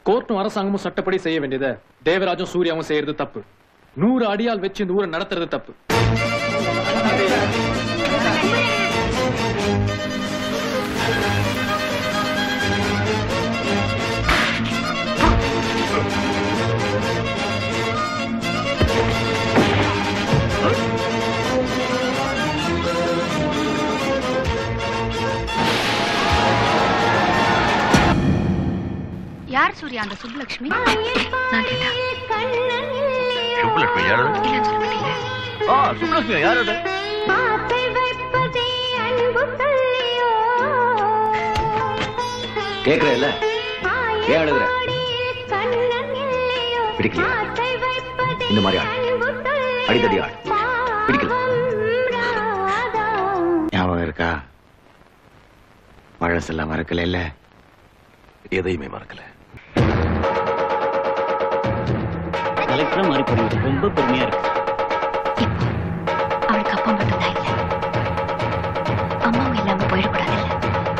கோர்ட்டும் அரசாங்கமும் சட்டப்படி செய்ய வேண்டியதை தேவராஜும் சூர்யாவும் செய்யறது தப்பு நூறு அடியால் வச்சு இந்த ஊரை நடத்துறது தப்பு யார் சூர்யா அந்த சுப்புலட்சுமி நான் கேட்டேன் சுப்புலட்சுமி யாரு இல்லைன்னு சொல்ல மாட்டீங்க ஆ சுப்புலட்சுமி யாரு அது கேக்குறேல்ல ஏன் அழுகுற பிடிக்கலையா இந்த மாதிரி ஆள் அடிதடி ஆள் பிடிக்கல ஞாபகம் இருக்கா பழசெல்லாம் மறக்கல இல்ல எதையுமே மறக்கல கலெக்டரா மாறி போறீங்க ரொம்ப பெருமையா இருக்கு இப்போ அவளுக்கு அப்பா மட்டும்தான் இல்லை அம்மாவும் இல்லாம போயிடக்கூடாது இல்ல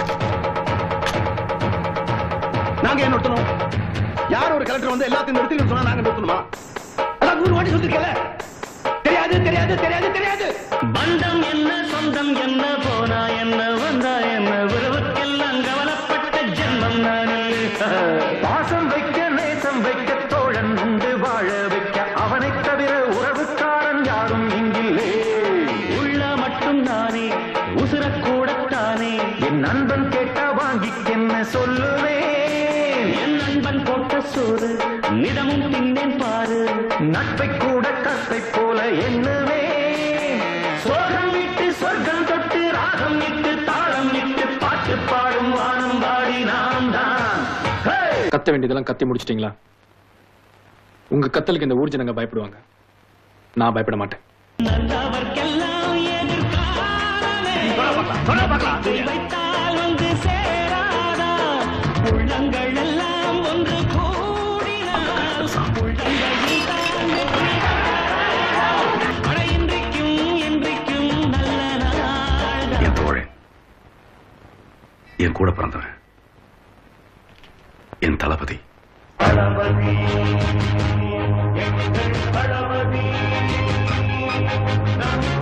நாங்க ஏன் நிறுத்தணும் யார் ஒரு கலெக்டர் வந்து எல்லாத்தையும் நிறுத்தி சொன்னா நாங்க நிறுத்தணுமா அதான் நூறு வாட்டி சொல்லிருக்கல தெரியாது தெரியாது தெரியாது தெரியாது பந்தம் என்ன சொந்தம் என்ன போனா என்ன வந்தா என்ன உறவுக்கெல்லாம் கவலைப்பட்ட ஜென்மம் நான் பாசம் வைக்க நேசம் வைக்க தோழன் உண்டு வாழ வைக்க அவனை தவிர உறவுக்காரன் யாரும் இங்கில்லே உள்ள மட்டும் நானே உசுரக்கூடத்தானே என் நண்பன் கேட்டா வாங்கிக்கென்ன சொல்லுவேன் என் நண்பன் போட்ட சோறு நிதமும் தின்னேன் பாரு நட்பை கூட கத்தை போல எண்ணுவே சோகம் விட்டு சொர்க்கம் தொட்டு ராகம் இட்டு தாளம் இட்டு பாட்டு பாடும் வானம் பாடி நாம் தான் Hey! கத்த வேண்டியதெல்லாம் கத்தி முடிச்சிட்டீங்களா உங்க கத்தலுக்கு இந்த ஊர் ஜனங்க பயப்படுவாங்க நான் பயப்பட மாட்டேன் நல்லவர்க்கெல்லாம் எதிர்காலமே வைத்தால் வந்து சேராதா உள்ளங்கள் எல்லாம் ஒன்று கூடினால் உள்ளங்களில் தான் வெற்றி அட இன்றைக்கும் என்றைக்கும் நல்ல நாள் என் தோழன் என் கூட பிறந்தவன் என் தளபதி தளபதி